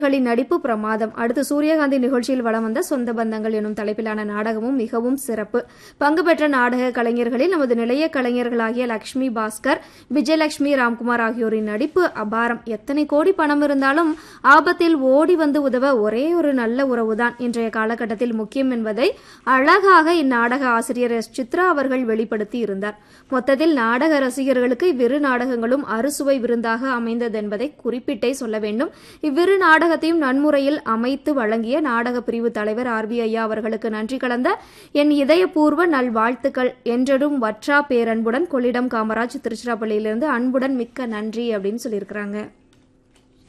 களின் நடிப்பு பிரமாதம் அடுத்து சூரியகாந்தி நிகழ்ச்சியில் வலம் வந்த சொந்த பந்தங்கள் எனும் தலைப்பிலான நாடகமும் மிகவும் சிறப்பு பங்கு பெற்ற நாடக கலைஞர்களில் நமது நிலைய கலைஞர்களாகிய லக்ஷ்மி பாஸ்கர் விஜயலட்சுமி ராம்குமார் ஆகியோரின் நடிப்பு அபாரம் எத்தனை கோடி பணம் இருந்தாலும் ஆபத்தில் ஓடி வந்து உதவ ஒரே ஒரு நல்ல உறவுதான் இன்றைய காலகட்டத்தில் முக்கியம் என்பதை அழகாக இந்நாடக ஆசிரியர் எஸ் சித்ரா அவர்கள் வெளிப்படுத்தி இருந்தார் மொத்தத்தில் நாடக ரசிகர்களுக்கு இவ்விரு நாடகங்களும் அறுசுவை விருந்தாக அமைந்தது என்பதை குறிப்பிட்டே சொல்ல வேண்டும் இவ்விரு நாடகத்தையும் நன்முறையில் அமைத்து வழங்கிய நாடக பிரிவு தலைவர் ஆர் பி ஐயா அவர்களுக்கு நன்றி கலந்த என் இதயபூர்வ நல்வாழ்த்துக்கள் என்றும் வற்றா பேரன்புடன் கொள்ளிடம் காமராஜ் திருச்சிராப்பள்ளியிலிருந்து அன்புடன் மிக்க நன்றி அப்படின்னு சொல்லியிருக்கிறாங்க